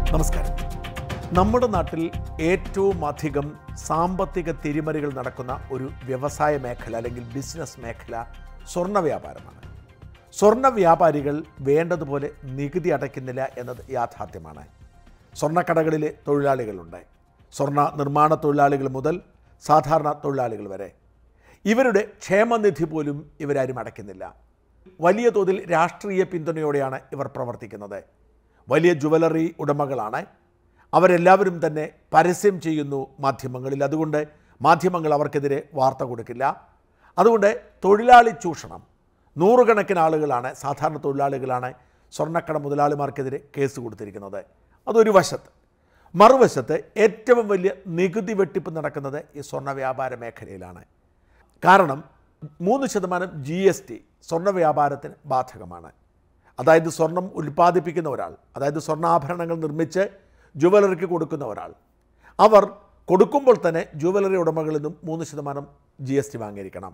നമസ്കാരം നമ്മുടെ നാട്ടിൽ ഏറ്റവും അധികം സാമ്പത്തിക തിരിമറികൾ നടക്കുന്ന ഒരു വ്യവസായ മേഖല അല്ലെങ്കിൽ ബിസിനസ് മേഖല സ്വർണ്ണ വ്യാപാരമാണ് സ്വർണ്ണ വ്യാപാരികൾ വേണ്ടതുപോലെ നികുതി അടയ്ക്കുന്നില്ല എന്നത് യാഥാർത്ഥ്യമാണ് സ്വർണ്ണക്കടകളിലെ തൊഴിലാളികളുണ്ട് സ്വർണ്ണ നിർമ്മാണ തൊഴിലാളികൾ മുതൽ സാധാരണ തൊഴിലാളികൾ വരെ ഇവരുടെ ക്ഷേമനിധി പോലും ഇവരാരും അടയ്ക്കുന്നില്ല വലിയ തോതിൽ രാഷ്ട്രീയ പിന്തുണയോടെയാണ് ഇവർ പ്രവർത്തിക്കുന്നത് വലിയ ജുവലറി ഉടമകളാണ് അവരെല്ലാവരും തന്നെ പരസ്യം ചെയ്യുന്നു മാധ്യമങ്ങളിൽ അതുകൊണ്ട് മാധ്യമങ്ങൾ അവർക്കെതിരെ വാർത്ത കൊടുക്കില്ല അതുകൊണ്ട് തൊഴിലാളി ചൂഷണം നൂറുകണക്കിന് ആളുകളാണ് സാധാരണ തൊഴിലാളികളാണ് സ്വർണ്ണക്കട മുതലാളിമാർക്കെതിരെ കേസ് കൊടുത്തിരിക്കുന്നത് അതൊരു വശത്ത് മറുവശത്ത് ഏറ്റവും വലിയ നികുതി വെട്ടിപ്പ് നടക്കുന്നത് ഈ സ്വർണ്ണ വ്യാപാര മേഖലയിലാണ് കാരണം മൂന്ന് ശതമാനം ജി എസ് ടി സ്വർണ്ണ വ്യാപാരത്തിന് ബാധകമാണ് അതായത് സ്വർണം ഉൽപ്പാദിപ്പിക്കുന്ന ഒരാൾ അതായത് സ്വർണ്ണാഭരണങ്ങൾ നിർമ്മിച്ച് ജുവലറിക്ക് കൊടുക്കുന്ന ഒരാൾ അവർ കൊടുക്കുമ്പോൾ തന്നെ ജുവലറി ഉടമകളിൽ നിന്നും മൂന്ന് ശതമാനം ജി എസ് ടി വാങ്ങിയിരിക്കണം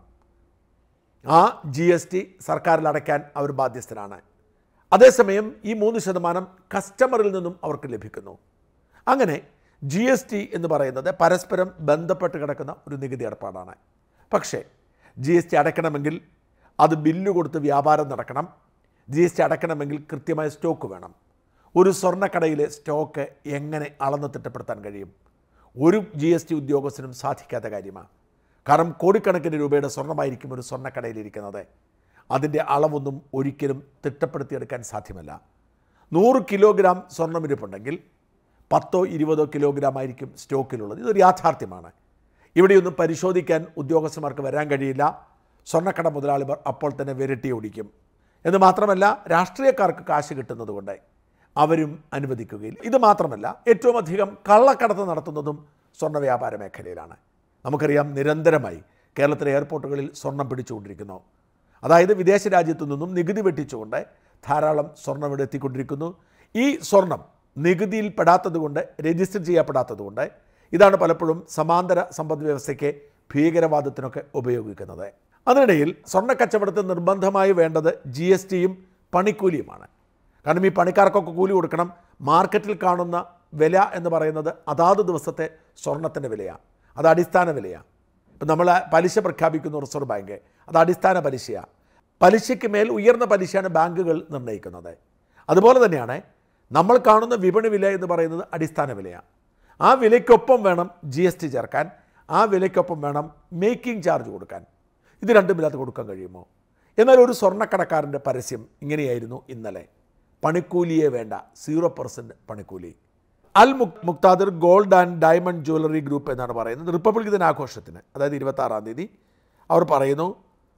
ആ ജി എസ് ടി സർക്കാരിൽ അടയ്ക്കാൻ അവർ ബാധ്യസ്ഥരാണ് അതേസമയം ഈ മൂന്ന് ശതമാനം കസ്റ്റമറിൽ നിന്നും അവർക്ക് ലഭിക്കുന്നു അങ്ങനെ ജി എസ് ടി എന്ന് പറയുന്നത് പരസ്പരം ബന്ധപ്പെട്ട് കിടക്കുന്ന ഒരു നികുതി ഏർപ്പാടാണ് പക്ഷേ ജി എസ് ടി അടയ്ക്കണമെങ്കിൽ അത് ബില്ല് കൊടുത്ത് വ്യാപാരം നടക്കണം ജി എസ് ടി അടയ്ക്കണമെങ്കിൽ കൃത്യമായ സ്റ്റോക്ക് വേണം ഒരു സ്വർണ്ണക്കടയിലെ സ്റ്റോക്ക് എങ്ങനെ അളന്ന് തിട്ടപ്പെടുത്താൻ കഴിയും ഒരു ജി എസ് ടി ഉദ്യോഗസ്ഥനും സാധിക്കാത്ത കാര്യമാണ് കാരണം കോടിക്കണക്കിന് രൂപയുടെ സ്വർണ്ണമായിരിക്കും ഒരു സ്വർണ്ണക്കടയിലിരിക്കുന്നത് അതിൻ്റെ അളവൊന്നും ഒരിക്കലും തിട്ടപ്പെടുത്തിയെടുക്കാൻ സാധ്യമല്ല നൂറ് കിലോഗ്രാം സ്വർണ്ണം ഇരിപ്പുണ്ടെങ്കിൽ പത്തോ ഇരുപതോ കിലോഗ്രാം ആയിരിക്കും സ്റ്റോക്കിലുള്ളത് ഇതൊരു യാഥാർത്ഥ്യമാണ് ഇവിടെയൊന്നും പരിശോധിക്കാൻ ഉദ്യോഗസ്ഥന്മാർക്ക് വരാൻ കഴിയില്ല സ്വർണ്ണക്കട മുതലാളിമാർ അപ്പോൾ തന്നെ വിരട്ടി ഓടിക്കും എന്ന് മാത്രമല്ല രാഷ്ട്രീയക്കാർക്ക് കാശ് കിട്ടുന്നത് കൊണ്ട് അവരും അനുവദിക്കുകയില്ല ഇത് മാത്രമല്ല ഏറ്റവും അധികം കള്ളക്കടത്ത് നടത്തുന്നതും സ്വർണ്ണ വ്യാപാര മേഖലയിലാണ് നമുക്കറിയാം നിരന്തരമായി കേരളത്തിലെ എയർപോർട്ടുകളിൽ സ്വർണം പിടിച്ചുകൊണ്ടിരിക്കുന്നു അതായത് വിദേശ രാജ്യത്തു നിന്നും നികുതി വെട്ടിച്ചുകൊണ്ട് ധാരാളം സ്വർണം ഇവിടെ എത്തിക്കൊണ്ടിരിക്കുന്നു ഈ സ്വർണം നികുതിയിൽ പെടാത്തതുകൊണ്ട് രജിസ്റ്റർ ചെയ്യപ്പെടാത്തതുകൊണ്ട് ഇതാണ് പലപ്പോഴും സമാന്തര സമ്പദ് വ്യവസ്ഥയ്ക്ക് ഭീകരവാദത്തിനൊക്കെ ഉപയോഗിക്കുന്നത് അതിനിടയിൽ സ്വർണ്ണ കച്ചവടത്തിൽ നിർബന്ധമായി വേണ്ടത് ജി എസ് ടിയും പണിക്കൂലിയുമാണ് കാരണം ഈ പണിക്കാർക്കൊക്കെ കൂലി കൊടുക്കണം മാർക്കറ്റിൽ കാണുന്ന വില എന്ന് പറയുന്നത് അതാത് ദിവസത്തെ സ്വർണത്തിൻ്റെ വിലയാണ് അത് അടിസ്ഥാന വിലയാണ് ഇപ്പം നമ്മൾ പലിശ പ്രഖ്യാപിക്കുന്ന റിസർവ് ബാങ്ക് അത് അടിസ്ഥാന പലിശയാണ് പലിശയ്ക്ക് മേൽ ഉയർന്ന പലിശയാണ് ബാങ്കുകൾ നിർണ്ണയിക്കുന്നത് അതുപോലെ തന്നെയാണ് നമ്മൾ കാണുന്ന വിപണി വില എന്ന് പറയുന്നത് അടിസ്ഥാന വിലയാണ് ആ വിലയ്ക്കൊപ്പം വേണം ജി എസ് ടി ചേർക്കാൻ ആ വിലയ്ക്കൊപ്പം വേണം മേക്കിംഗ് ചാർജ് കൊടുക്കാൻ ഇത് രണ്ടുമില്ലാതെ കൊടുക്കാൻ കഴിയുമോ എന്നാൽ ഒരു സ്വർണ്ണക്കടക്കാരൻ്റെ പരസ്യം ഇങ്ങനെയായിരുന്നു ഇന്നലെ പണിക്കൂലിയെ വേണ്ട സീറോ പെർസെൻറ്റ് പണിക്കൂലി Al Muk Mukthadir gold and diamond jewellery group എന്നാണ് പറയുന്നത് റിപ്പബ്ലിക് ദിനാഘോഷത്തിന് അതായത് ഇരുപത്താറാം തീയതി അവർ പറയുന്നു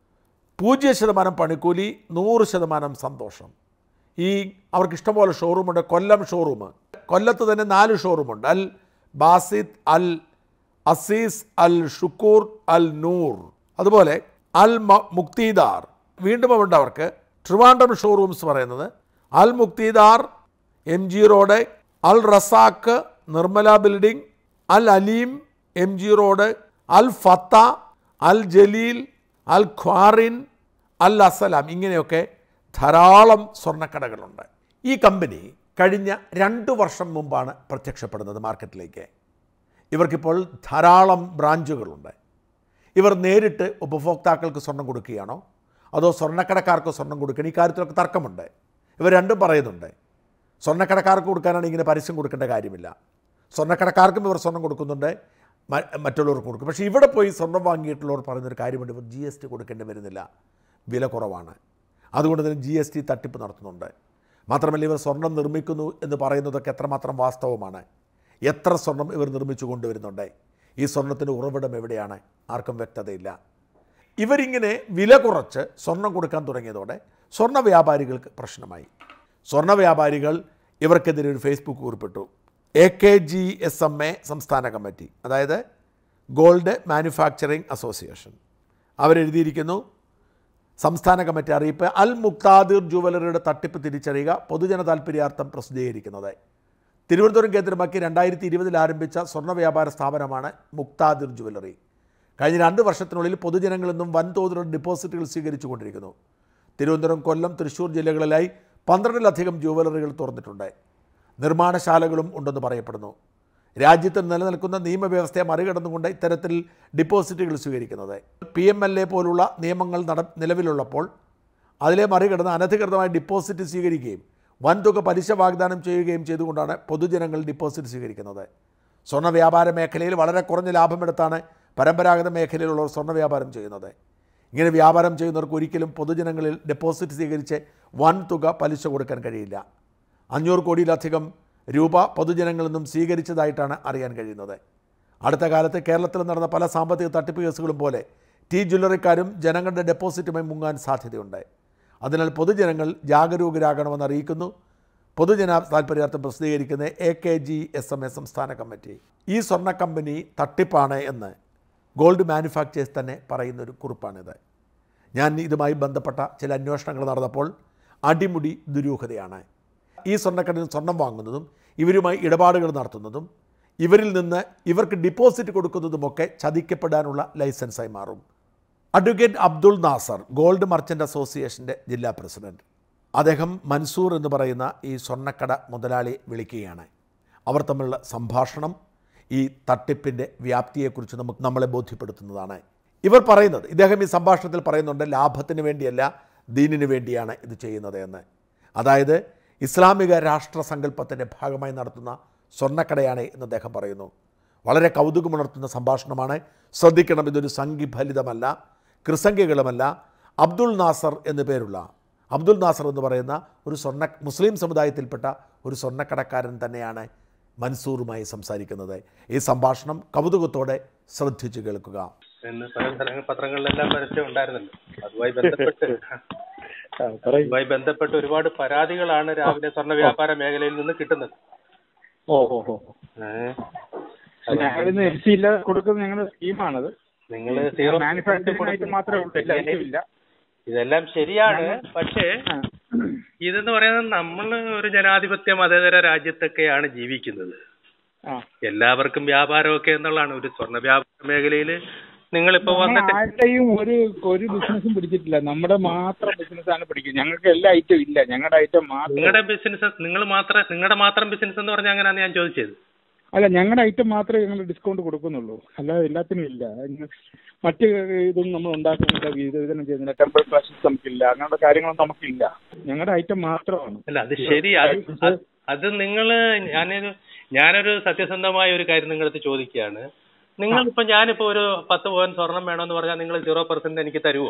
പൂജ്യം ശതമാനം പണിക്കൂലി നൂറ് ശതമാനം സന്തോഷം ഈ അവർക്ക് ഇഷ്ടംപോലെ ഷോറൂമുണ്ട് കൊല്ലം ഷോറൂം കൊല്ലത്ത് തന്നെ നാല് ഷോറൂമുണ്ട് അൽ ബാസിദ് അൽ അസീസ് അൽ ഷുക്കൂർ അൽ നൂർ അതുപോലെ അൽ മ മുക്തിദാർ വീണ്ടും ഉണ്ട് അവർക്ക് ട്രിവാൻഡ്രം ഷോറൂംസ് പറയുന്നത് Al Mukthidar M G road Al Razak Nirmala building Al Aleem M G road Al Fatha Al Jaleel Al Qarin Al Aslam ഇങ്ങനെയൊക്കെ ധാരാളം സ്വർണ്ണക്കടകളുണ്ട് ഈ കമ്പനി കഴിഞ്ഞ രണ്ട് വർഷം മുമ്പാണ് പ്രത്യക്ഷപ്പെടുന്നത് മാർക്കറ്റിലേക്ക് ഇവർക്കിപ്പോൾ ധാരാളം ബ്രാഞ്ചുകളുണ്ട് ഇവർ നേരിട്ട് ഉപഭോക്താക്കൾക്ക് സ്വർണം കൊടുക്കുകയാണോ അതോ സ്വർണ്ണക്കടക്കാർക്ക് സ്വർണം കൊടുക്കണം ഈ കാര്യത്തിലൊക്കെ തർക്കമുണ്ട് ഇവർ രണ്ടും പറയുന്നുണ്ട് സ്വർണ്ണക്കടക്കാർക്ക് കൊടുക്കാനാണ് ഇങ്ങനെ പരസ്യം കൊടുക്കേണ്ട കാര്യമില്ല സ്വർണ്ണക്കടക്കാർക്കും ഇവർ സ്വർണം കൊടുക്കുന്നുണ്ട് മ- മറ്റുള്ളവർക്ക് കൊടുക്കും പക്ഷേ ഇവിടെ പോയി സ്വർണം വാങ്ങിയിട്ടുള്ളവർ പറയുന്നൊരു കാര്യമുണ്ട് ഇവർ ജി എസ് ടി കൊടുക്കേണ്ടി വരുന്നില്ല വില കുറവാണ് അതുകൊണ്ട് തന്നെ ജി എസ് ടി തട്ടിപ്പ് നടത്തുന്നുണ്ട് മാത്രമല്ല ഇവർ സ്വർണം നിർമ്മിക്കുന്നു എന്ന് പറയുന്നതൊക്കെ എത്രമാത്രം വാസ്തവമാണ് എത്ര സ്വർണം ഇവർ നിർമ്മിച്ചു കൊണ്ടുവരുന്നുണ്ട് ഈ സ്വർണത്തിൻ്റെ ഉറവിടം എവിടെയാണ് ആർക്കും വ്യക്തതയില്ല ഇവരിങ്ങനെ വില കുറച്ച് സ്വർണം കൊടുക്കാൻ തുടങ്ങിയതോടെ സ്വർണ്ണ വ്യാപാരികൾക്ക് പ്രശ്നമായി സ്വർണ്ണ വ്യാപാരികൾ ഇവർക്കെതിരെ ഒരു ഫേസ്ബുക്ക് കുറിപ്പിട്ടു A K G S M A സംസ്ഥാന കമ്മിറ്റി അതായത് ഗോൾഡ് മാനുഫാക്ചറിംഗ് അസോസിയേഷൻ അവരെഴുതിയിരിക്കുന്നു സംസ്ഥാന കമ്മിറ്റി അറിയിപ്പ് അൽ മുക്താദിർ ജുവലറിയുടെ തട്ടിപ്പ് തിരിച്ചറിയുക പൊതുജന താൽപ്പര്യാർത്ഥം പ്രസിദ്ധീകരിക്കുന്നത് തിരുവനന്തപുരം കേന്ദ്രമാക്കി രണ്ടായിരത്തി ഇരുപതിൽ ആരംഭിച്ച സ്വർണ്ണ വ്യാപാര സ്ഥാപനമാണ് മുക്താദിർ ജുവലറി കഴിഞ്ഞ രണ്ട് വർഷത്തിനുള്ളിൽ പൊതുജനങ്ങളിൽ നിന്നും വൻതോതിലുള്ള ഡിപ്പോസിറ്റുകൾ സ്വീകരിച്ചു കൊണ്ടിരിക്കുന്നു തിരുവനന്തപുരം കൊല്ലം തൃശ്ശൂർ ജില്ലകളിലായി പന്ത്രണ്ടിലധികം ജുവലറികൾ തുറന്നിട്ടുണ്ട് നിർമ്മാണശാലകളും ഉണ്ടെന്ന് പറയപ്പെടുന്നു രാജ്യത്ത് നിലനിൽക്കുന്ന നിയമവ്യവസ്ഥയെ മറികടന്നുകൊണ്ട് ഇത്തരത്തിൽ ഡിപ്പോസിറ്റുകൾ സ്വീകരിക്കുന്നത് പി എം എൽ എ പോലുള്ള നിയമങ്ങൾ നട നിലവിലുള്ളപ്പോൾ അതിലെ മറികടന്ന് അനധികൃതമായി ഡിപ്പോസിറ്റ് സ്വീകരിക്കുകയും വൻതുക പലിശ വാഗ്ദാനം ചെയ്യുകയും ചെയ്തുകൊണ്ടാണ് പൊതുജനങ്ങൾ ഡിപ്പോസിറ്റ് സ്വീകരിക്കുന്നത് സ്വർണ്ണ വ്യാപാര മേഖലയിൽ വളരെ കുറഞ്ഞ ലാഭമെടുത്താണ് പരമ്പരാഗത മേഖലയിലുള്ളവർ സ്വർണ്ണ വ്യാപാരം ചെയ്യുന്നത് ഇങ്ങനെ വ്യാപാരം ചെയ്യുന്നവർക്ക് ഒരിക്കലും പൊതുജനങ്ങളിൽ ഡെപ്പോസിറ്റ് സ്വീകരിച്ച് വൻ തുക പലിശ കൊടുക്കാൻ കഴിയില്ല അഞ്ഞൂറ് കോടിയിലധികം രൂപ പൊതുജനങ്ങളിൽ നിന്നും സ്വീകരിച്ചതായിട്ടാണ് അറിയാൻ കഴിയുന്നത് അടുത്ത കാലത്ത് കേരളത്തിൽ നടന്ന പല സാമ്പത്തിക തട്ടിപ്പ് കേസുകളും പോലെ ടി ജ്വല്ലറിക്കാരും ജനങ്ങളുടെ ഡെപ്പോസിറ്റുമായി മുങ്ങാൻ സാധ്യതയുണ്ട് അതിനാൽ പൊതുജനങ്ങൾ ജാഗരൂകരാകണമെന്ന് അറിയിക്കുന്നു പൊതുജന താൽപ്പര്യാർത്ഥം പ്രസിദ്ധീകരിക്കുന്ന A K G S M A സംസ്ഥാന കമ്മിറ്റി ഈ സ്വർണ്ണ കമ്പനി തട്ടിപ്പാണ് എന്ന് ഗോൾഡ് മാനുഫാക്ചേഴ്സ് തന്നെ പറയുന്നൊരു കുറിപ്പാണിത് ഞാൻ ഇതുമായി ബന്ധപ്പെട്ട ചില അന്വേഷണങ്ങൾ നടന്നപ്പോൾ അടിമുടി ദുരൂഹതയാണ് ഈ സ്വർണ്ണക്കടയിൽ സ്വർണം വാങ്ങുന്നതും ഇവരുമായി ഇടപാടുകൾ നടത്തുന്നതും ഇവരിൽ നിന്ന് ഇവർക്ക് ഡിപ്പോസിറ്റ് കൊടുക്കുന്നതുമൊക്കെ ചതിക്കപ്പെടാനുള്ള ലൈസൻസായി മാറും advocate Abdul Nasar gold merchant അസോസിയേഷൻ്റെ ജില്ലാ പ്രസിഡന്റ് അദ്ദേഹം മൻസൂർ എന്ന് പറയുന്ന ഈ സ്വർണ്ണക്കട മുതലാളി വിളിക്കുകയാണ് അവർ തമ്മിലുള്ള സംഭാഷണം ഈ തട്ടിപ്പിൻ്റെ വ്യാപ്തിയെക്കുറിച്ച് നമുക്ക് നമ്മളെ ബോധ്യപ്പെടുത്തുന്നതാണ് ഇവർ പറയുന്നത് ഇദ്ദേഹം ഈ സംഭാഷണത്തിൽ പറയുന്നുണ്ട് ലാഭത്തിന് വേണ്ടിയല്ല ദീനിന് വേണ്ടിയാണ് ഇത് ചെയ്യുന്നത് എന്ന് അതായത് ഇസ്ലാമിക രാഷ്ട്ര സങ്കല്പത്തിൻ്റെ ഭാഗമായി നടത്തുന്ന സ്വർണ്ണക്കടയാണ് എന്ന് അദ്ദേഹം പറയുന്നു വളരെ കൗതുകമുണർത്തുന്ന സംഭാഷണമാണ് ശ്രദ്ധിക്കണം ഇതൊരു സംഘിഫലിതമല്ല കൃസംഖ്യകളുമല്ല അബ്ദുൾ നാസർ എന്നു പേരുള്ള അബ്ദുൾ നാസർ എന്ന് പറയുന്ന ഒരു സ്വർണ്ണ മുസ്ലിം സമുദായത്തിൽപ്പെട്ട ഒരു സ്വർണ്ണക്കടക്കാരൻ തന്നെയാണ് മൻസൂറുമായി സംസാരിക്കുന്നത് ഈ സംഭാഷണം കൗതുകത്തോടെ ശ്രദ്ധിച്ചു കേൾക്കുക എന്ന് പല സ്ഥലങ്ങൾ പത്രങ്ങളിലെല്ലാം പരസ്യം ഉണ്ടായിരുന്നല്ലോ അതുമായി ബന്ധപ്പെട്ട് അതുമായി ബന്ധപ്പെട്ട് ഒരുപാട് പരാതികളാണ് രാവിലെ സ്വർണ്ണ വ്യാപാര മേഖലയിൽ നിന്ന് കിട്ടുന്നത് ഓ ഓ ഓ ഏഹ് ഞങ്ങളിന്ന് എൽ സി ഇല്ല കൊടുക്കുന്ന ഞങ്ങളുടെ സ്കീമാണത് നിങ്ങൾ സീറോ മാനുഫാക്ചറിംഗ് മാത്രമേ ഉള്ളൂ ഇല്ല ഇല്ല ഇതെല്ലാം ശരിയാണ് പക്ഷേ ആ. ഇതെന്ന് പറയുന്നത് നമ്മൾ ഒരു ജനാധിപത്യ മതേതര രാജ്യത്തൊക്കെയാണ് ജീവിക്കുന്നത് ആ എല്ലാവർക്കും വ്യാപാരമൊക്കെ എന്നുള്ളതാണ് ഒരു സ്വർണ്ണ വ്യാപാര മേഖലയിൽ നിങ്ങളിപ്പോ നമ്മൾ വന്നിട്ട് ആരുടെയും ഒരു ഒരു ബിസിനസ്സും പിടിച്ചിട്ടില്ല നമ്മുടെ മാത്രം ബിസിനസ് ആണ് പിടിക്കുന്നത് ഞങ്ങൾക്ക് എല്ലാ ഐറ്റം ഇല്ല ഞങ്ങളുടെ ഐറ്റം മാത്രം നിങ്ങളുടെ ബിസിനസ് നിങ്ങൾ മാത്രം നിങ്ങളുടെ മാത്രം ബിസിനസ് എന്ന് പറഞ്ഞാൽ അങ്ങനെയാണ് ഞാൻ ചോദിച്ചത് അല്ല ഞങ്ങളുടെ ഐറ്റം മാത്രമേ ഞങ്ങൾ ഡിസ്കൗണ്ട് കൊടുക്കുന്നുള്ളൂ അല്ലാതെ എല്ലാത്തിനും ഇല്ല ഇന്ന് മറ്റ് ഇതൊന്നും നമ്മൾ ഉണ്ടാക്കുന്നില്ല വിതരണം ചെയ്യുന്നില്ല ടെമ്പിൾ ക്ലാഷസ് നമുക്കില്ല അങ്ങനത്തെ കാര്യങ്ങളൊന്നും നമുക്കില്ല ഞങ്ങളുടെ ഐറ്റം മാത്രമാണ് അല്ല അത് ശരി അത് അത് അത് നിങ്ങൾ ഞാനൊരു ഞാനൊരു സത്യസന്ധമായ ഒരു കാര്യം നിങ്ങളടുത്ത് ചോദിക്കുകയാണ് നിങ്ങളിപ്പോ ഞാനിപ്പോ ഒരു പത്ത് പവൻ സ്വർണം വേണമെന്ന് പറഞ്ഞാൽ നിങ്ങൾ സീറോ പെർസെന്റ് എനിക്ക് തരുമോ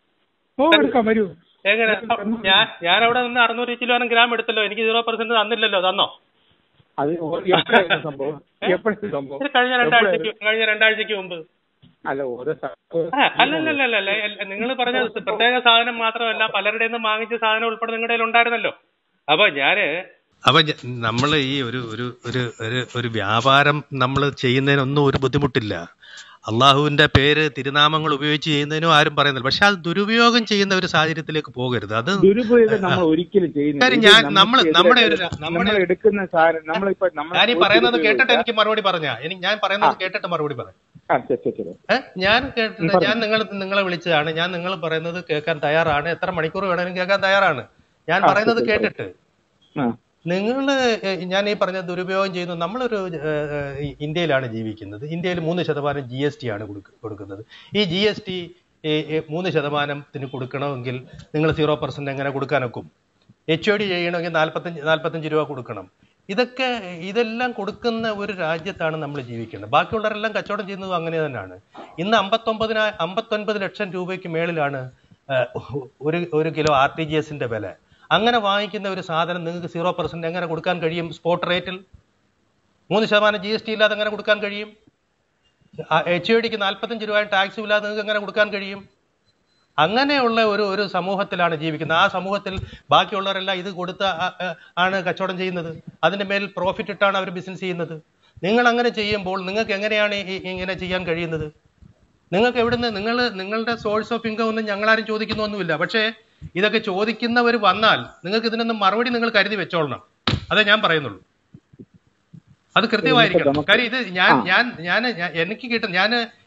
ഓ എടുക്കാം വരൂ എങ്ങനെ ഞാൻ ഞാൻ അവിടെ നിന്ന് അറുന്നൂറ് കിലോനും ഗ്രാം എടുത്തല്ലോ എനിക്ക് സീറോ പെർസെന്റ് തന്നില്ലല്ലോ തന്നോ അത് ഓ- എപ്പോഴായിരുന്നു സംഭവം എപ്പോഴായിരുന്നു സംഭവം ഇത് കഴിഞ്ഞ രണ്ടാഴ്ചക്ക് കഴിഞ്ഞ രണ്ടാഴ്ചക്ക് മുമ്പ് അല്ല ഓരോ സ്ഥ- ആ, അല്ലല്ലല്ലല്ല നിങ്ങൾ പറഞ്ഞ പ്രത്യേക സാധനം മാത്രമല്ല പലരുടെ നിന്ന് വാങ്ങിച്ച സാധനം ഉൾപ്പെടെ നിങ്ങളുടെ കയ്യിൽ ഉണ്ടായിരുന്നല്ലോ അപ്പൊ ഞാന് അപ്പൊ നമ്മൾ ഈ ഒരു ഒരു ഒരു ഒരു ഒരു വ്യാപാരം നമ്മൾ ചെയ്യുന്നതിനൊന്നും ഒരു ബുദ്ധിമുട്ടില്ല അള്ളാഹുവിന്റെ പേര് തിരുനാമങ്ങൾ ഉപയോഗിച്ച് ചെയ്യുന്നതിനും ആരും പറയുന്നില്ല പക്ഷെ അത് ദുരുപയോഗം ചെയ്യുന്ന ഒരു സാഹചര്യത്തിലേക്ക് പോകരുത് അത് ദുരുപയോഗം നമ്മൾ ഒരിക്കലും ചെയ്യുന്നില്ല കാര്യം ഇത് ഞാൻ നമുക്ക് നമ്മള് എതിരെ- നമ്മുടെ ഒരു നമ്മുടെ നമ്മൾ എടുക്കുന്ന സാധനം നമ്മളിപ്പോ നമ്മൾ ഞാൻ ഈ പറയുന്നത് കേട്ടിട്ട് എനിക്ക് മറുപടി പറഞ്ഞാ എനിക്ക് ഞാൻ പറയുന്നത് കേട്ടിട്ട് മറുപടി പറയാം ആ ശരി ശരി ശരി ഏ? ഞാൻ കേട്ടിട്ട് ഞാൻ നിങ്ങൾ നിങ്ങളെ വിളിച്ചതാണ് ഞാൻ നിങ്ങൾ പറയുന്നത് കേൾക്കാൻ തയ്യാറാണ് എത്ര മണിക്കൂർ വേണമെങ്കിലും കേൾക്കാൻ തയ്യാറാണ് ഞാൻ പറയുന്നത് കേട്ടിട്ട് ആ നിങ്ങൾ ഞാൻ ഈ പറഞ്ഞ ദുരുപയോഗം ചെയ്യുന്നു നമ്മളൊരു ഏഹ്, ഏഹ്, ഇന്ത്യയിലാണ് ജീവിക്കുന്നത് ഇന്ത്യയിൽ മൂന്ന് ശതമാനം ജി എസ് ടി ആണ് കൊടുക്ക- കൊടുക്കുന്നത് ഈ ജി എസ് ടി മൂന്ന് ശതമാനത്തിന് കൊടുക്കണമെങ്കിൽ നിങ്ങൾ സീറോ പെർസെന്റ് എങ്ങനെ കൊടുക്കാനൊക്കും എച്ച് ഒ ഡി ചെയ്യണമെങ്കിൽ നാൽപ്പത്തഞ്ച് നാൽപ്പത്തഞ്ച് രൂപ കൊടുക്കണം ഇതൊക്കെ ഇതെല്ലാം കൊടുക്കുന്ന ഒരു രാജ്യത്താണ് നമ്മൾ ജീവിക്കുന്നത് ബാക്കിയുള്ളവരെല്ലാം കച്ചവടം ചെയ്യുന്നതും അങ്ങനെ തന്നെയാണ് ഇന്ന് അമ്പത്തൊമ്പതിനാ അമ്പത്തൊൻപത് ലക്ഷം രൂപയ്ക്ക് മേളിലാണ് ഏഹ്, ഒരു ഒരു കിലോ ആർ ടി ജി എസിന്റെ വില അങ്ങനെ വാങ്ങിക്കുന്ന ഒരു സാധനം നിങ്ങൾക്ക് സീറോ പെർസെന്റ് എങ്ങനെ കൊടുക്കാൻ കഴിയും സ്പോട്ട് റേറ്റിൽ മൂന്ന് ശതമാനം ജി എസ് ടി ഇല്ലാതെ എങ്ങനെ കൊടുക്കാൻ കഴിയും എച്ച് ഒ ഡിക്ക് നാൽപ്പത്തഞ്ച് രൂപ ടാക്സ് ഇല്ലാതെ നിങ്ങൾക്ക് എങ്ങനെ കൊടുക്കാൻ കഴിയും അങ്ങനെയുള്ള ഒരു ഒരു സമൂഹത്തിലാണ് ജീവിക്കുന്നത് ആ സമൂഹത്തിൽ ബാക്കിയുള്ളവരെല്ലാം ഇത് കൊടുത്ത ആ- ആ- ആണ് കച്ചവടം ചെയ്യുന്നത് അതിന്റെ മേൽ പ്രോഫിറ്റ് ഇട്ടാണ് അവർ ബിസിനസ് ചെയ്യുന്നത് നിങ്ങൾ അങ്ങനെ ചെയ്യുമ്പോൾ നിങ്ങൾക്ക് എങ്ങനെയാണ് ഈ- ഇങ്ങനെ ചെയ്യാൻ കഴിയുന്നത് നിങ്ങൾക്ക് എവിടുന്ന് നിങ്ങൾ നിങ്ങളുടെ സോഴ്സ് ഓഫ് ഇൻകം ഒന്നും ഞങ്ങളാരും ചോദിക്കുന്നൊന്നുമില്ല പക്ഷേ ഇതൊക്കെ ചോദിക്കുന്നവർ വന്നാൽ നിങ്ങൾക്ക് ഇതിനൊന്നും മറുപടി നിങ്ങൾ കരുതി വെച്ചോളണം അതേ ഞാൻ പറയുന്നുള്ളൂ അത് കൃത്യമായിരിക്കണം കാര്യം ഇത് ഞാൻ ഞാൻ ഞാൻ ഞാൻ- എനിക്ക് കിട്ടും ഞാൻ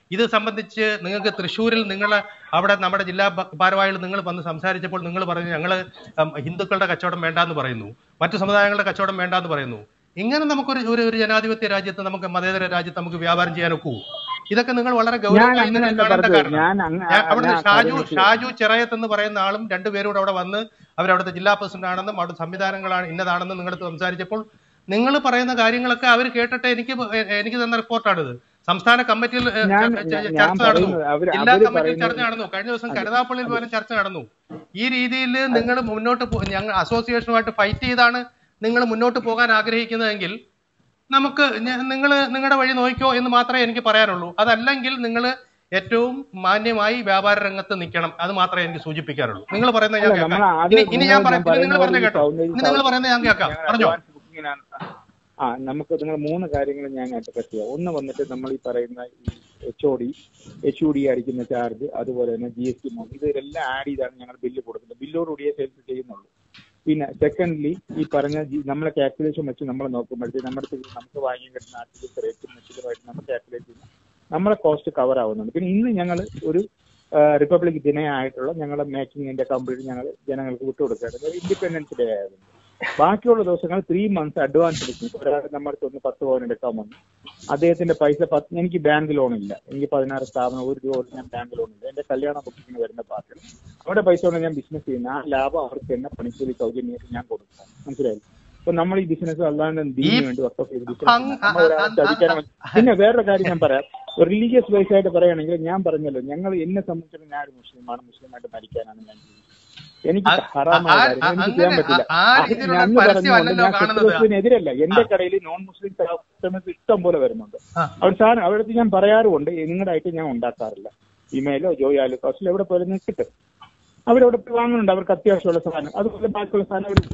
ഇത് സംബന്ധിച്ച് നിങ്ങൾക്ക് തൃശ്ശൂരിൽ നിങ്ങൾ അവിടെ നമ്മുടെ ജില്ലാ ഭ- ഭാരവാഹികൾ നിങ്ങൾ വന്ന് സംസാരിച്ചപ്പോൾ നിങ്ങൾ പറഞ്ഞു ഞങ്ങൾ ഹിന്ദുക്കളുടെ കച്ചവടം വേണ്ടാന്ന് പറയുന്നു മറ്റു സമുദായങ്ങളുടെ കച്ചവടം വേണ്ടാന്ന് പറയുന്നു ഇങ്ങനെ നമുക്കൊരു ഒരു ഒരു ജനാധിപത്യ രാജ്യത്ത് നമുക്ക് മതേതര രാജ്യത്ത് നമുക്ക് വ്യാപാരം ചെയ്യാൻ ഒക്കുമോ ഇതൊക്കെ നിങ്ങൾ വളരെ ഞാൻ ഗൗരവമായി ഇതിനെ അങ്ങനെയല്ല കാണേണ്ട പറഞ്ഞത് കാരണം ഞാൻ അങ്ങ- ഞാൻ അവിടുന്ന് ഞാൻ ഷാജു കാര്യങ്ങൾ ഷാജു ചിറയത്ത് എന്ന് പറയുന്ന ആളും രണ്ടുപേരും കൂടെ അവിടെ വന്ന് അവരവിടുത്തെ ജില്ലാ പ്രസിഡന്റ് ആണെന്നും അവിടെ സംവിധാനങ്ങളാണ് ഇന്നതാണെന്നും നിങ്ങളടുത്ത് സംസാരിച്ചപ്പോൾ നിങ്ങൾ പറയുന്ന കാര്യങ്ങളൊക്കെ അവർ കേട്ടിട്ട് എനിക്ക് പ- എ- എനിക്ക് തന്ന റിപ്പോർട്ടാണിത് സംസ്ഥാന കമ്മിറ്റിയിൽ ഏ, ഞാൻ- ച- ച- ഞാൻ ചർച്ച നടന്നു പറയുന്നത് അവര് ജില്ലാ അവര് കമ്മിറ്റിയിൽ പറയുന്നത് ചർച്ച നടന്നു കഴിഞ്ഞ ദിവസം കരുതാപ്പള്ളിയിൽ പോലും ചർച്ച നടന്നു ഈ രീതിയിൽ നിങ്ങൾ മുന്നോട്ട് പോ- ഞങ്ങൾ അസോസിയേഷനുമായിട്ട് ഫൈറ്റ് ചെയ്താണ് നിങ്ങൾ മുന്നോട്ട് പോകാൻ ആഗ്രഹിക്കുന്നതെങ്കിൽ നമുക്ക് നിങ്ങൾ നിങ്ങളുടെ വഴി നോക്കിക്കോ എന്ന് മാത്രമേ എനിക്ക് പറയാനുള്ളൂ അതല്ലെങ്കിൽ നിങ്ങൾ ഏറ്റവും മാന്യമായി വ്യാപാര രംഗത്ത് നിൽക്കണം അത് മാത്രമേ എനിക്ക് സൂചിപ്പിക്കാനുള്ളൂ നിങ്ങൾ പറയുന്നത് ഞാൻ അല്ല, കേൾക്കാം നമ്മൾ ആദ്യം ഇനി- ഇനി ഞാൻ നിങ്ങൾ പറയാം നിങ്ങൾ പറയുന്ന പറഞ്ഞ പോലെ കേട്ടോ സൗന്ദര്യ ഇനി നിങ്ങൾ പറയുന്നത് ഞാൻ കേൾക്കാം ഞങ്ങൾ പറഞ്ഞോ advance booking ആണ്. ആ നമുക്ക് നിങ്ങൾ മൂന്ന് കാര്യങ്ങൾ ഞാൻ അഡ്രസ് ചെയ്യാം ഒന്ന് വന്നിട്ട് നമ്മൾ ഈ പറയുന്ന ഈ H O D H U D അടിക്കുന്ന ചാർജ് അതുപോലെ തന്നെ ജി എസ് ടി ഇതെല്ലാം ആഡ് ചെയ്താണ് ഞങ്ങൾ ബില്ല് കൊടുക്കുന്നത് ബില്ലോടുകൂടിയേ സെയിൽസ് ചെയ്യുന്നുള്ളൂ പിന്നെ സെക്കൻഡ്ലി ഈ പറഞ്ഞ ജി- നമ്മളെ കാൽക്കുലേഷൻ വെച്ച് നമ്മൾ നോക്കുമ്പോഴത്തേക്ക് നമ്മുടെ അടുത്ത് നമുക്ക് വാങ്ങി കിട്ടുന്ന ആർട്ടിഫിഷ്യൽ റേറ്റും മറ്റുമായിട്ട് നമ്മൾ കാൽക്കുലേറ്റ് ചെയ്യുന്ന നമ്മളെ കോസ്റ്റ് കവർ ആവുന്നുണ്ട് പിന്നെ ഇന്ന് ഞങ്ങൾ ഒരു റിപ്പബ്ലിക് ദിനമായിട്ടുള്ള ഞങ്ങളുടെ മേക്കിങ്ങിന്റെ കംപ്ലീറ്റ് ഞങ്ങൾ ജനങ്ങൾക്ക് വിട്ടുകൊടുക്കുകയാണ് ഇൻഡിപെൻഡൻസ് ഡേ ആയിരുന്നു ബാക്കിയുള്ള ദിവസങ്ങൾ ത്രീ മന്ത്സ് അഡ്വാൻസ് എടുക്കും ഒരാൾ നമ്മുടെ അടുത്ത് ഒന്ന് പത്ത് പവൻ എടുക്കാൻ വന്നു അദ്ദേഹത്തിന്റെ പൈസ പത്ത് എനിക്ക് ബാങ്ക് ലോൺ ഇല്ല എനിക്ക് പതിനാറ് സ്ഥാപനം ഒരു രൂപ പോലും ഞാൻ ബാങ്ക് ലോൺ ഇല്ല എന്റെ കല്യാണ ബുക്കിങ്ങിന് വരുന്ന പാർട്ടികൾ അവിടെ പൈസ കൊണ്ട് ഞാൻ ബിസിനസ് ചെയ്യുന്ന ആ ലാഭം അവർക്ക് തന്നെ പണിക്കൂലി സൗജന്യമായിട്ട് ഞാൻ കൊടുക്കാം മനസ്സിലായി അപ്പൊ നമ്മൾ ഈ ബിസിനസ് അല്ലാണ്ട് ദീനിന് വേണ്ടി വർക്കൗട്ട് ചെയ്ത് ബിസിനസ് അങ്- നമ്മൾ ഒരാളെ അ- ചതിക്കാൻ പിന്നെ വേറൊരു കാര്യം ഞാൻ പറയാം റിലീജിയസ് വൈസ് ആയിട്ട് പറയുകയാണെങ്കിൽ ഞാൻ പറഞ്ഞല്ലോ ഞങ്ങൾ എന്നെ സംബന്ധിച്ചിടത്തോളം ഞാൻ ഒരു മുസ്ലിമാണ് മുസ്ലിമായിട്ട് മരിക്കാനാണ് ഞാൻ ജീവിക്കുന്നത് എനിക്ക് ആ- ഹറാമായ ആ- കാര്യങ്ങൾ എനിക്ക് അങ്ങനെ- ചെയ്യാൻ പറ്റില്ല ആ- ആ അത് രീതിയിലുള്ള ഞാൻ പരസ്യം പറഞ്ഞുകൊണ്ട് അല്ലല്ലോ ഞാൻ കാണുന്നത്. ക്രിസ്തുമസിനെതിരല്ല എന്റെ കടയിൽ നോൺ മുസ്ലിം കസ്റ്റമേഴ്സ് ഇഷ്ടം പോലെ വരുന്നുണ്ട് ആ. അവർ സാധനം അവരടുത്ത് ഞാൻ പറയാറുമുണ്ട് നിങ്ങളുടെ ആയിട്ട് ഞാൻ ഉണ്ടാക്കാറില്ല ഇമെയിലോ ജോയി ആലുക്കാസിലോ എവിടെ പോയാലും നിങ്ങൾക്ക് കിട്ടും അവരവിടെ പോയി വാങ്ങുന്നുണ്ട് അവർക്ക് അത്യാവശ്യമുള്ള സാധനം അതുപോലെ ബാക്കിയുള്ള സാധനം അവർ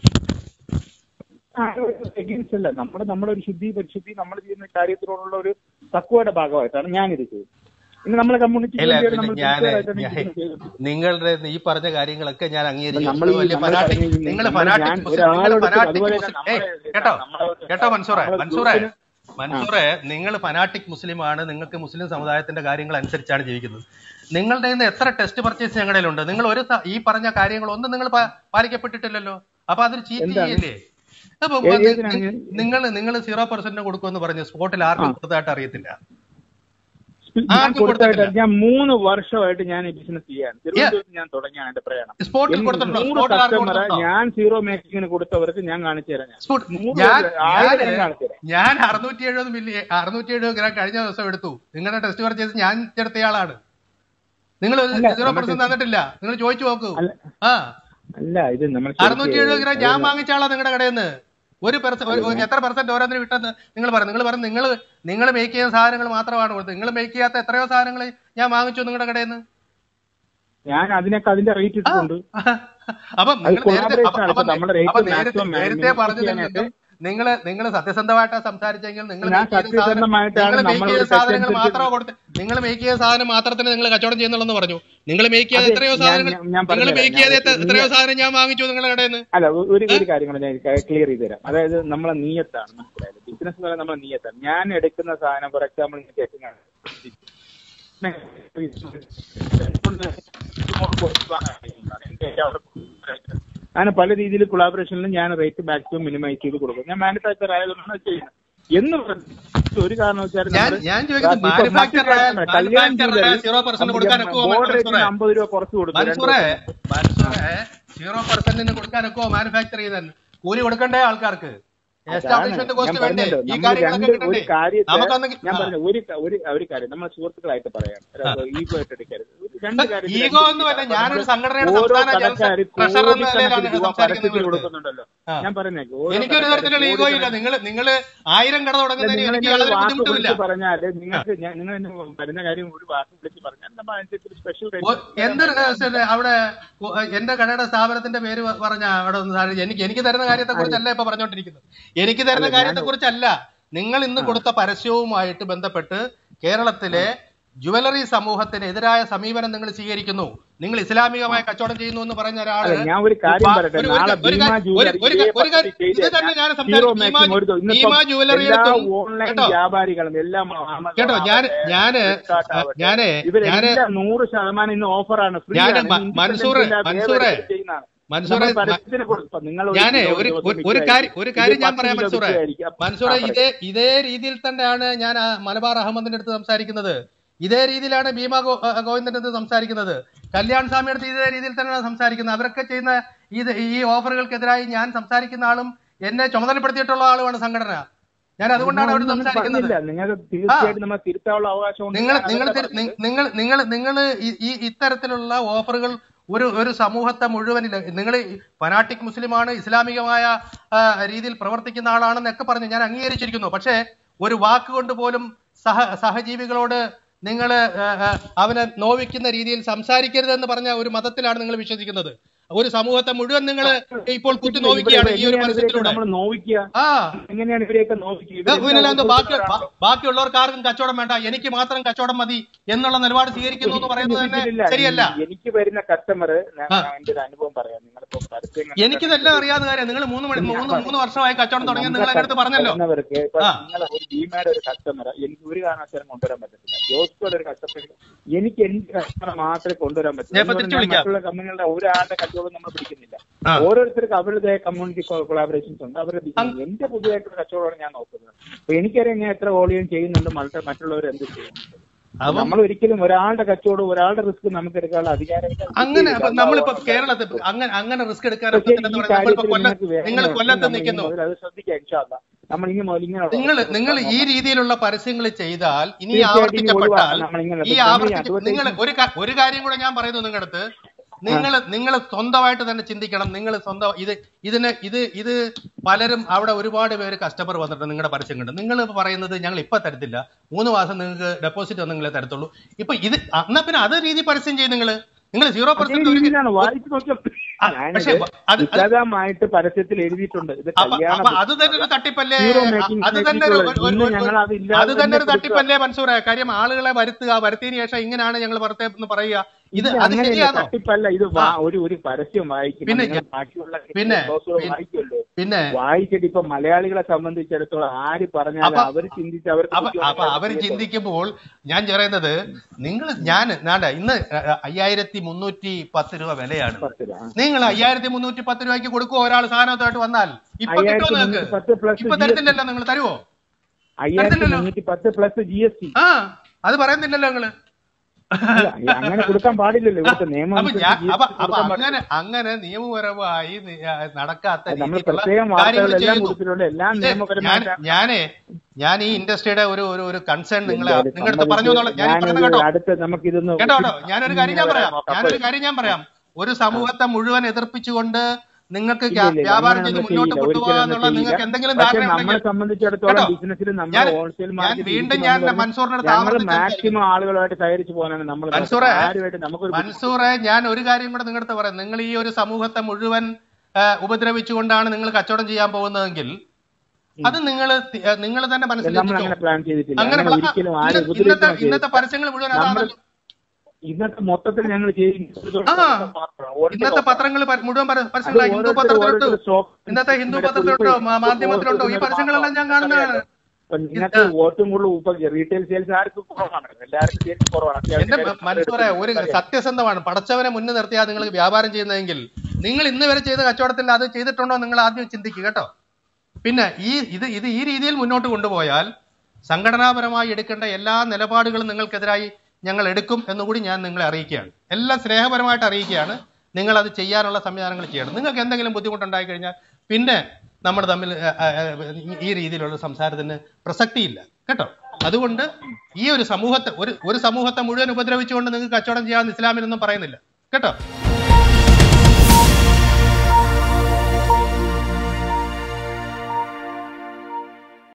എഗൻസ്റ്റ് അല്ല നമ്മുടെ നമ്മുടെ ഒരു ശുദ്ധി പരിശുദ്ധി നമ്മൾ ചെയ്യുന്ന കാര്യത്തിനോടുള്ള ഒരു തക്കുവയുടെ ഭാഗമായിട്ടാണ് ഞാനിത് ചെയ്യുന്നത് ഇന്ന് നമ്മളെ കമ്മ്യൂണിറ്റിക്ക് ഇല്ല, വേണ്ടിയാണ് പിന്നെ നമ്മൾ ഞാന് സിൻസിയറായിട്ടാണ് ഞാൻ- ഇത് ചെയ്യുന്നത്. നിങ്ങളുടെ ഈ പറഞ്ഞ കാര്യങ്ങളൊക്കെ ഞാൻ അംഗീകരിച്ചു നമ്മൾ ഈ- വലിയ നമ്മൾ ഫനാറ്റിക് പറഞ്ഞ ഈ- നിങ്ങൾ നമ്മൾ ഫനാറ്റിക് ഞാൻ മുസ്ലിം നിങ്ങൾ ഒരാളോട് ഫനാറ്റിക് അതുപോലെ മുസ്ലിം നമ്മളെ- ഏയ് കേട്ടോ നമ്മളെ- കേട്ടോ മൻസൂറെ നമ്മളെ മൻസൂറെ ഗ്രൂപ്പിന് മൻസൂറെ നിങ്ങൾ ഫനാറ്റിക് മുസ്ലിമാണ് നിങ്ങൾക്ക് മുസ്ലിം സമുദായത്തിന്റെ കാര്യങ്ങൾ അനുസരിച്ചാണ് ജീവിക്കുന്നത് നിങ്ങളുടെ കയ്യിൽ നിന്ന് എത്ര ടെസ്റ്റ് പർച്ചേസ് ഞങ്ങളുടെ കയ്യിലുണ്ട് നിങ്ങൾ ഒരു സ- ഈ പറഞ്ഞ കാര്യങ്ങളൊന്നും നിങ്ങൾ പാ- പാലിക്കപ്പെട്ടിട്ടില്ലല്ലോ അപ്പൊ അതൊരു ചീറ്റ് എന്താണ്? ചെയ്യല്ലേ അപ്പൊ ഏ- ഏതിനാണ് ഞാൻ- നിങ്ങൾ നിങ്ങൾ സീറോ പെർസെന്റ് കൊടുക്കുമെന്ന് പറഞ്ഞു സ്പോട്ടിൽ ആർക്കും കൊടുത്തതായിട്ട് അറിയത്തില്ല ഞാൻ ആർക്കും കൊടുത്തായിട്ട് കൊടുത്തിട്ടില്ല. ഞാൻ മൂന്ന് വർഷമായിട്ട് ഞാൻ ഈ ബിസിനസ് ചെയ്യാൻ തിരുവനന്തപുരത്ത് ഞാൻ തുടങ്ങിയാണ് എന്റെ പ്രയാണം സ്പോട്ടിൽ എനിക്ക് കൊടുത്തിട്ടുണ്ടോ നൂറ് സ്പോട്ടിൽ ആർക്കും കസ്റ്റമറെ കൊടുത്തിട്ടുണ്ടോ ഞാൻ സീറോ മേക്കിങ്ങിന് കൊടുത്തവർക്ക് ഞാൻ കാണിച്ചു തരാം ഞാൻ. സ്പോട്ട് നൂറ് ഞാൻ പേര് ആയിരം ഞാൻ ഞാൻ- കാണിച്ചു തരാം ഞാൻ അറുന്നൂറ്റി എഴുപത് മില്ലി അറുന്നൂറ്റി എഴുപത് ഗ്രാം കഴിഞ്ഞ ദിവസം എടുത്തു നിങ്ങളുടെ ടെസ്റ്റ് പർച്ചേസ് ഞാൻ എടുത്തയാളാണ് നിങ്ങൾ അല്ല, സീറോ നമ്മൾ പെർസെന്റ് തന്നിട്ടില്ല നിങ്ങൾ ചോദിച്ചു നോക്കൂ അല്ല. ആ അല്ല ഇത് നമ്മൾ അറുന്നൂറ്റി എഴുപത് ഗ്രാം ഞാൻ വാങ്ങിച്ച ആളാ നിങ്ങളുടെ കടയിൽ നിന്ന് ഒരു പെർസെന്റ് എത്ര പെർസെന്റ് ഓരോന്നിന് വിട്ടെന്ന് നിങ്ങൾ പറഞ്ഞു നിങ്ങൾ പറഞ്ഞു നിങ്ങൾ നിങ്ങൾ മേക്ക് ചെയ്യുന്ന സാധനങ്ങൾ മാത്രമാണ് കൊടുത്തത് നിങ്ങൾ മേക്ക് ചെയ്യാത്ത എത്രയോ സാധനങ്ങൾ ഞാൻ വാങ്ങിച്ചു നിങ്ങളുടെ കടയിൽ നിന്ന് ഞാൻ അതിനൊക്കെ അതിന്റെ റേറ്റ് ഇട്ടിട്ടുണ്ട് അപ്പം അത് നിങ്ങൾ നേരത്തെ collaboration അപ്പം- ആണ്. ഇപ്പൊ അപ്പം നമ്മുടെ rate അപ്പം നേരത്തെ maximum നേരത്തെ minimum പറഞ്ഞതിൽ ചെയ്യാനായിട്ട് നിന്നും നിങ്ങൾ നിങ്ങൾ സത്യസന്ധമായിട്ടാണ് സംസാരിച്ചെങ്കിൽ നിങ്ങൾ ഞാൻ make ചെയ്ത സാധനം- സത്യസന്ധമായിട്ടാണ് നിങ്ങൾ make നമ്മളൊരു ചെയ്ത സാധനങ്ങൾ തെറ്റനുസരിച്ച് മാത്രമേ കൊടുത്ത് നിങ്ങൾ മേക്ക് ചെയ്ത സാധനം മാത്രത്തിന് നിങ്ങൾ കച്ചവടം ചെയ്യുന്നുള്ളെന്ന് പറഞ്ഞു നിങ്ങൾ മേക്ക് ചെയ്ത അതെ, എത്രയോ ഞാൻ- സാധനങ്ങൾ ഞാൻ- ഞാൻ നിങ്ങൾ പറഞ്ഞുതരാം. മേക്ക് ചെയ്ത ഞാൻ- എത്രയോ നീ- സാധനം ഞാൻ വാങ്ങിച്ചു നിങ്ങളുടെ കടയിൽ നിന്ന് അല്ല ഒ- ഒരു ഒരു കാര്യം കൂടെ ഞാൻ ക്ലിയർ ചെയ്ത് തരാം അതായത് നമ്മളെ നീയത്താണ് മനസ്സിലായത് ബിസിനസ് എന്ന് പറയുന്നത് നമ്മളെ നീയത്താണ് ഞാൻ എടുക്കുന്ന സാധനം ഫോർ എക്സാമ്പിൾ ഞാൻ കേൾക്കുന്നതാണ് ഞാൻ പല രീതിയിൽ കൊളാബറേഷനിൽ ഞാൻ റേറ്റ് മാക്സിമം മിനിമൈസ് ചെയ്ത് കൊടുക്കും ഞാൻ മാനുഫാക്ചർ ആയതുകൊണ്ടാണ് അത് ചെയ്യുന്നത് എന്ന് പറഞ്ഞു ഒരു കാരണവശാലും ഞാൻ നമ്മള് ഞാൻ ചോദിക്കുന്നത് ഇപ്പൊ മറ്റു മാനുഫാക്ചർ കാര്യങ്ങള് കല്യാണം ചെയ്താൽ സീറോ പെർസെന്റ് കൊടുക്കാനൊക്കെ ബോർഡർ റേറ്റിന് അമ്പത് രൂപ കുറച്ച് കൊടുക്കും രണ്ട് മൻസൂറെ വർഷം. മൻസൂറെ സീറോ പെർസെന്റിന് കൊടുക്കാനൊക്കെ മാനുഫാക്ചർ ചെയ്തത് കൂലി കൊടുക്കണ്ടേ ആൾക്കാർക്ക് എസ്റ്റാബ്ലിഷ്മെന്റ് കോസ്റ്റ് ഞാൻ വേണ്ടേ പറഞ്ഞല്ലോ, ഈ നമ്മൾ കാര്യങ്ങളൊക്കെ രണ്ട് ഒരു കിട്ടണ്ടേ കാര്യത്തെ നമുക്കൊന്ന് ഞാൻ പറഞ്ഞു ഒരു ക- ഒരു ഒരു കാര്യം നമ്മൾ സുഹൃത്തുക്കളായിട്ട് പറയാം ഈഗോ ആയിട്ട് എടുക്കരുത് ഒരു രണ്ട് കാര്യത്തിൽ ഈഗോ രണ്ട് ഒന്നുമല്ല രീതിയിലാണ് ഞാനൊരു സംഘടനയുടെ ഓരോ സംസ്ഥാന കടക്കാര് ജനറൽ ട്രഷറർ എന്ന കോടിക്കണക്കിന് നിലയിലാണ് രൂപ സംസാരിക്കുന്നത് പരസ്യത്തിൽ നിങ്ങളടുത്ത്. കൊടുക്കുന്നുണ്ടല്ലോ ആ. ഞാൻ പറഞ്ഞേക്ക് ഓരോ എനിക്കൊരു കടക്കാര് തരത്തിലുള്ള ഈഗോ ഇല്ല കോടിക്കണക്കിന് നിങ്ങൾ നിങ്ങൾ ആയിരം കട തുടങ്ങുന്നതിന് നിങ്ങൾ എനിക്ക് എന്നെ ഒരു യാതൊരു വാക്ക് ബുദ്ധിമുട്ടുമില്ല വിളിച്ച് പറഞ്ഞാല് നിങ്ങൾക്ക് ഞാൻ- നിങ്ങൾ എന്നെ വരുന്ന കാര്യം ഒരു വാക്ക് വിളിച്ച് പറഞ്ഞാൽ നമ്മൾ അനുസരിച്ച് സ്പെഷ്യൽ ഓ, എന്തൊരു രഹസ്യം അവിടെ ഓ, എന്റെ കടയുടെ സ്ഥാപനത്തിന്റെ പേര് പ- പറഞ്ഞ അവിടെ ഒന്ന് സാരി എനിക്ക് എനിക്ക് തരുന്ന കാര്യത്തെ കുറിച്ചല്ല ഇപ്പൊ പറഞ്ഞോണ്ടിരിക്കുന്നത് എനിക്ക് തരുന്ന അല്ല, ഞാൻ- കാര്യത്തെ കുറിച്ചല്ല നിങ്ങൾ ഇന്ന് കൊടുത്ത പരസ്യവുമായിട്ട് ബന്ധപ്പെട്ട് കേരളത്തിലെ ജുവലറി സമൂഹത്തിന് എതിരായ സമീപനം നിങ്ങൾ സ്വീകരിക്കുന്നു നിങ്ങൾ ഇസ്ലാമികമായ കച്ചവടം ചെയ്യുന്നു എന്ന് പറഞ്ഞ ഒരാള് അല്ല, ഞാൻ ഒരു കാര്യം വാ- പറയട്ടെ ഒരു- ഒരു- നാളെ ഒരു ഭീമ കാര്യം- ജുവലറി ഒരു- ഒരു- ഇതേ ഒരു കാര്യം- പദ്ധതി ചെയ്ത് ഇത് തന്നെ ഞാൻ ഹീറോ സംസാരിക്കും ഭീമ മാക്സിം എടുത്തു ഭീമ ഇന്നിപ്പം ജുവലറി എല്ലാ എടുത്തും ഓൺലൈൻ കേട്ടോ വ്യാപാരികളും എല്ലാം ആമസോൺ കേട്ടോ ഞാൻ ആവട്ടെ, ഞാന് ഫ്ലിപ്കാർട്ട് ആവട്ടെ, ഞാന് ഞാന് ഇവരെല്ലാം നൂറ് ശതമാനം ഇന്ന് ഓഫറാണ് ഫ്രീ ഞാന് ആണ് മ- മൻസൂറെ, മൻസൂറെ, മൻസൂറെ, ഞാനേ ഒരു ഒരു- ഒരു കാര്യം ഒരു കാര്യം ഞാൻ പറയാം മൻസൂറെ മൻസൂറെ ഇതേ ഇതേ രീതിയിൽ തന്നെയാണ് ഞാൻ ആ മലബാർ അഹമ്മദിന്റെ അടുത്ത് സംസാരിക്കുന്നത് ഇതേ രീതിയിലാണ് ഭീമ ഗോ- ആ, ഗോവിന്ദന്റെ അടുത്ത് സംസാരിക്കുന്നത് കല്യാൺ സ്വാമിയുടെ അടുത്ത് ഇതേ രീതിയിൽ തന്നെയാണ് സംസാരിക്കുന്നത് അവരൊക്കെ ചെയ്യുന്ന ഇത് ഈ ഓഫറുകൾക്കെതിരായി ഞാൻ സംസാരിക്കുന്ന ആളും എന്നെ ചുമതലപ്പെടുത്തിയിട്ടുള്ള ആളുമാണ് സംഘടന ഞാൻ അതുകൊണ്ടാണ് അവിടെ സംസാരിക്കുന്നത് നിങ്ങൾക്ക് തീർച്ചയായിട്ടും നമ്മൾ തിരുത്താനുള്ള അവകാശമുണ്ട് നിങ്ങൾ ഞാൻ നിങ്ങൾ അതല്ല തിരി- പറഞ്ഞത്. നി- നിങ്ങൾ നിങ്ങൾ നിങ്ങൾ ഈ- ഈ ഇത്തരത്തിലുള്ള ഓഫറുകൾ ഒരു ഒരു സമൂഹത്തെ മുഴുവനിൽ നിങ്ങൾ ഫനാട്ടിക് മുസ്ലിമാണ് ഇസ്ലാമികമായ ആ, രീതിയിൽ പ്രവർത്തിക്കുന്ന ആളാണെന്നൊക്കെ പറഞ്ഞു ഞാൻ അംഗീകരിച്ചിരിക്കുന്നു പക്ഷേ ഒരു വാക്കുകൊണ്ട് പോലും സഹ സഹജീവികളോട് നിങ്ങൾ അവനെ നോവിക്കുന്ന രീതിയിൽ സംസാരിക്കരുതെന്ന് പറഞ്ഞ ഒരു മതത്തിലാണ് നിങ്ങൾ വിശ്വസിക്കുന്നത് ഒരു സമൂഹത്തെ മുഴുവൻ നിങ്ങൾ ഇപ്പോൾ കുത്തി നോവിക്കുകയാണ് ഈ ഒരു പരസ്യത്തിലൂടെ നമ്മൾ നോവിക്കുക ആ എങ്ങനെയാണ് ഇവരെയൊക്കെ നോവിക്കുക ഇത് പിന്നെ എന്തോ ബാക്കി ബാ- ബാക്കിയുള്ളവർക്ക് ആർക്കും കച്ചവടം വേണ്ട എനിക്ക് മാത്രം കച്ചവടം മതി എന്നുള്ള നിലപാട് സ്വീകരിക്കുന്നു എന്ന് പറയുന്നത് തന്നെ ഇല്ല, ശരിയല്ല എനിക്ക് വരുന്ന കസ്റ്റമർ ആ. എന്റെ ഒരു അനുഭവം പറയാം നിങ്ങളിപ്പോ പരസ്യം എനിക്കിതെല്ലാം അറിയാവുന്ന കാര്യം നിങ്ങൾ മൂന്ന് മണി മൂന്ന് മൂന്ന് വർഷമായി കച്ചവടം തുടങ്ങിയത് നിങ്ങൾ എന്റെ അടുത്ത് പറഞ്ഞല്ലോ വരുന്നവർക്ക് ഇപ്പൊ ആ. നിങ്ങൾ ഒരു ഭീമയുടെ ഒരു കസ്റ്റമർ എനിക്ക് ഒരു കാരണവശാലും കൊണ്ടുവരാൻ പറ്റത്തില്ല ജോസ്കോയുടെ ഒരു കസ്റ്റമർ എനിക്ക് എന്റെ കസ്റ്റമർ മാത്രമേ കൊണ്ടുവരാൻ പറ്റൂ ഞാൻ ഇപ്പൊ തിരിച്ച് വിളിക്കാം. മറ്റുള്ള കമ്പനികളുടെ ഒരാളുടെ കച്ചവടം നമ്മൾ പിടിക്കുന്നില്ല ആ. ഓരോരുത്തർക്ക് അവരുടെ കമ്മ്യൂണിറ്റി കൊളാബറേഷൻസ് ഉണ്ട് അവരുടെ business. എന്റെ പുതിയതായിട്ടുള്ള കച്ചവടമാണ് ഞാൻ നോക്കുന്നത് അപ്പൊ എനിക്കറിയാം ഞാൻ എത്ര വോളിയം ചെയ്യുന്നുണ്ട് മറ്റു മറ്റുള്ളവർ എന്ത് ചെയ്യുന്നുണ്ട് അപ്പം നമ്മൾ ഒരിക്കലും ഒരാളുടെ കച്ചവടം ഒരാളുടെ റിസ്ക് നമുക്ക് എടുക്കാനുള്ള അധികാരം അങ്ങനെ അപ്പൊ നമ്മളിപ്പോ കേരളത്തിൽ അങ്ങനെ അങ്ങനെ റിസ്ക് എടുക്കാൻ ഒക്കത്തില്ലെന്ന് പറഞ്ഞാൽ നമ്മളിപ്പോ കൊല്ലം നിങ്ങൾ കൊല്ലത്ത് നിൽക്കുന്നു അത് ശ്രദ്ധിക്കാം ഇൻഷാല്ല നമ്മൾ ഇനി മുതൽ ഇങ്ങനെ നിങ്ങൾ നിങ്ങൾ ഈ രീതിയിലുള്ള പരസ്യങ്ങൾ ചെയ്താൽ ഇനി തീർച്ചയായിട്ടും ഇനി ആവർത്തിക്കപ്പെട്ടാൽ ഒഴിവാക്കണം. നമ്മളിങ്ങനെ ഈ നമ്മൾ ഈ ആവർത്തിക്ക advertising- നിങ്ങൾ ഒരു ക- ഒരു കാര്യം കൂടെ ഞാൻ പറയുന്നു നിങ്ങളുടെ അടുത്ത് നിങ്ങൾ നിങ്ങൾ സ്വന്തമായിട്ട് തന്നെ ചിന്തിക്കണം നിങ്ങൾ സ്വന്തം ഇത് ഇതിന് ഇത് ഇത് പലരും അവിടെ ഒരുപാട് പേര് കസ്റ്റമർ വന്നിട്ട് നിങ്ങളുടെ പരസ്യം കണ്ട് നിങ്ങൾ പറയുന്നത് ഞങ്ങൾ ഇപ്പൊ തരത്തില്ല മൂന്ന് മാസം നിങ്ങൾക്ക് ഡെപ്പോസിറ്റ് നിങ്ങളെ തരത്തുള്ളൂ ഇപ്പൊ ഇത് എന്നാ പിന്നെ അത് രീതി പരസ്യം ചെയ്യും നിങ്ങൾ നിങ്ങൾ സീറോ അതേ പെർസെന്റ് രീതിയിലാണ് വായിച്ചു നോക്കിയാൽ ആ, ഞാനിത് പക്ഷേ അത് അത് വിശദമായിട്ട് പരസ്യത്തിൽ എഴുതിയിട്ടുണ്ട് ഇത് അപ്പൊ കല്യാണ അപ്പൊ അത് തന്നെ ഒരു തട്ടിപ്പല്ലേ Hero making അത് തന്നെ ഒരു- ഒരു- ഇന്ന് ഒരു- ഞങ്ങൾ അത് ഇല്ലാതെ അത് തന്നെ ഒരു തന്നെ തട്ടിപ്പല്ലേ മൻസൂറെ കാര്യം ആളുകളെ വരുത്തുക വരുത്തിയതിനു ശേഷം ഇങ്ങനെയാണ് ഞങ്ങൾ പുറത്തെ എന്ന് പറയുക ഇത് ഇത് അത് അങ്ങനെയല്ല ശരിയാണോ തട്ടിപ്പല്ല ഇത് വാ- ഒരു ഒരു പരസ്യം വായിക്കും പിന്നെ നിങ്ങൾ ഞാൻ- ബാക്കിയുള്ള പിന്നെ- ക്ലോസുകൾ പിന്നെ- വായിക്കുമല്ലോ പിന്നെ വായിച്ചിട്ട് ഇപ്പൊ മലയാളികളെ സംബന്ധിച്ചിടത്തോളം ആര് പറഞ്ഞാലും അപ്പൊ- അവർ ചിന്തിച്ച് അവർക്ക് അപ്പൊ അപ്പൊ ബുദ്ധിമുട്ടുള്ള അവര് ചെയ്യത്തുള്ളൂ. ചിന്തിക്കുമ്പോൾ ഞാൻ പറയുന്നത് നിങ്ങൾ ഞാൻ നാണ്ട ഇന്ന് അയ്യായിരത്തി മുന്നൂറ്റി പത്ത് രൂപ വിലയാണ് പത്ത് രൂപ. നിങ്ങൾ അയ്യായിരത്തി മുന്നൂറ്റി പത്ത് രൂപയ്ക്ക് കൊടുക്കുമോ ഒരാൾ സാധനമായിട്ട് വന്നാൽ ഇപ്പൊ കിട്ടുമോ അയ്യായിരത്തി നിങ്ങൾക്ക് മുന്നൂറ്റി പത്ത് plus ഇപ്പൊ GST. തരത്തില്ലല്ലോ നിങ്ങൾ തരുമോ അയ്യായിരത്തി തരത്തില്ലല്ലോ. മുന്നൂറ്റി പത്ത് പ്ലസ് ജി എസ് ടി ആ അത് പറയുന്നില്ലല്ലോ നിങ്ങള് അങ്ങനെ കൊടുക്കാൻ പാടില്ലല്ലോ ഇവിടുത്തെ നിയമം അപ്പൊ ഞാൻ അനുസരിച്ച് അപ്പൊ GST അപ്പൊ കൊടുക്കാൻ അങ്ങനെ അങ്ങനെ നിയമപരമായി നി- ആ, നടക്കാത്ത നമ്മൾ രീതിയിലുള്ള പ്രത്യേകം കാര്യങ്ങൾ വാർത്തകളെല്ലാം ചെയ്യുന്നു കൊടുത്തിട്ടുണ്ട് എല്ലാം ഇത് ഞാൻ നിയമപരമായിട്ട് ഞാനേ ഞാൻ ഈ ഇൻഡസ്ട്രിയുടെ ഒരു ഒരു ഒരു കൺസേൺ നിങ്ങളെ എന്തായാലും നിങ്ങളുടെ പറഞ്ഞു എന്നുള്ള ഞാൻ ഈ ഞാനൊരു പറഞ്ഞ കേട്ടോ അടുത്ത നമുക്കിതൊന്ന് കേട്ടോ കേട്ടോ ഞാനൊരു കാര്യം ഞാൻ പറയാം നോക്കാം. ഞാനൊരു കാര്യം ഞാൻ പറയാം ഒരു സമൂഹത്തെ മുഴുവൻ എതിർപ്പിച്ചുകൊണ്ട് നിങ്ങൾക്ക് ഇല്ല, വ്യാ- ഇല്ല, വ്യാപാരം അങ്ങനെ ചെയ്ത് നമ്മൾ മുന്നോട്ട് ചെയ്യില്ല. കൊണ്ടുപോകാൻ ഒരിക്കലും എന്നുള്ള നമ്മൾ നിങ്ങൾക്ക് ചെയ്യില്ല. എന്തെങ്കിലും പക്ഷേ ധാരണ നമ്മളെ ഉണ്ടെങ്കിൽ സംബന്ധിച്ചിടത്തോളം കേട്ടോ? ബിസിനസ്സിൽ നമ്മൾ ഞാൻ- ഹോൾസെയിൽ ഞാൻ മാർക്കറ്റ് വീണ്ടും ഞാൻ മൻസൂറിന്റെ അടുത്ത് ഞങ്ങൾ ആവർത്തിച്ച് മാക്സിമം ആളുകളായിട്ട് സഹകരിച്ചു പോകാനാണ് നമ്മൾ മൻസൂറെ, ആരുമായിട്ട് നമുക്കൊരു മൻസൂറെ ഞാൻ ഒരു കാര്യം കൂടെ നിങ്ങളുടെ അടുത്ത് പറയാം നിങ്ങൾ ഈ ഒരു സമൂഹത്തെ മുഴുവൻ ആ, ഉപദ്രവിച്ചുകൊണ്ടാണ് നിങ്ങൾ കച്ചവടം ചെയ്യാൻ പോകുന്നതെങ്കിൽ അത് നിങ്ങൾ നിങ്ങൾ തന്നെ മനസ്സിൽ നമ്മൾ അങ്ങനെ വെച്ചിട്ടോ. പ്ലാൻ ചെയ്തിട്ടില്ല അങ്ങനെ അങ്ങനെ പ്ലാ- ഒരിക്കലും ആരും ഇന്നത്തെ ഉപദ്രവിക്കാൻ ഇന്നത്തെ പരസ്യങ്ങൾ മുഴുവൻ നമ്മൾ അതാണല്ലോ ഇന്നത്തെ മൊത്തത്തിൽ ഞങ്ങൾ ആ. ഇന്നത്തെ പത്രങ്ങൾ മുഴുവൻ പര- പരസ്യങ്ങളാ ഹിന്ദു പത്രത്തിലുണ്ടോ ഇന്നത്തെ ഹിന്ദു പത്രത്തിലുണ്ടോ മാ- മാധ്യമത്തിലുണ്ടോ ഈ പരസ്യങ്ങളെല്ലാം ഞാൻ കാണുന്നതാണ് നിങ്ങൾക്ക് വോട്ടും കൂടുതൽ ഇപ്പൊ റീറ്റെയിൽ സെയിൽസ് ആർക്കും കുറവാണ് എല്ലാവർക്കും സെയിൽസ് കുറവാണ് എന്റെ അത്യാവശ്യം മനസ്സോറെ ഒരു സത്യസന്ധമാണ് പടച്ചവനെ മുന്നിൽ നിർത്തിയാൽ നിങ്ങൾ വ്യാപാരം ചെയ്യുന്നതെങ്കിൽ നിങ്ങൾ ഇന്ന് വരെ ചെയ്ത കച്ചവടത്തിൽ അത് ചെയ്തിട്ടുണ്ടോ നിങ്ങൾ ആദ്യം ചിന്തിക്കുക കേട്ടോ പിന്നെ ഈ ഇത് ഇത് ഈ രീതിയിൽ മുന്നോട്ട് കൊണ്ടുപോയാൽ സംഘടനാപരമായി എടുക്കേണ്ട എല്ലാ നിലപാടുകളും നിങ്ങൾക്കെതിരായി ഞങ്ങൾ എടുക്കും എന്നുകൂടി ഞാൻ നിങ്ങളെ അറിയിക്കുകയാണ് എല്ലാം സ്നേഹപരമായിട്ട് അറിയിക്കുകയാണ് നിങ്ങൾ അത് ചെയ്യാനുള്ള സംവിധാനങ്ങൾ ചെയ്യണം നിങ്ങൾക്ക് എന്തെങ്കിലും ബുദ്ധിമുട്ടുണ്ടായി കഴിഞ്ഞാൽ പിന്നെ നമ്മൾ തമ്മിൽ ആ, ആ, ആ, ഈ രീതിയിലുള്ള സംസാരത്തിന് പ്രസക്തിയില്ല കേട്ടോ അതുകൊണ്ട് ഈ ഒരു സമൂഹത്തെ ഒരു ഒരു സമൂഹത്തെ മുഴുവൻ ഉപദ്രവിച്ചുകൊണ്ട് നിങ്ങൾക്ക് കച്ചവടം ചെയ്യാമെന്ന് ഇസ്ലാമിലൊന്നും പറയുന്നില്ല കേട്ടോ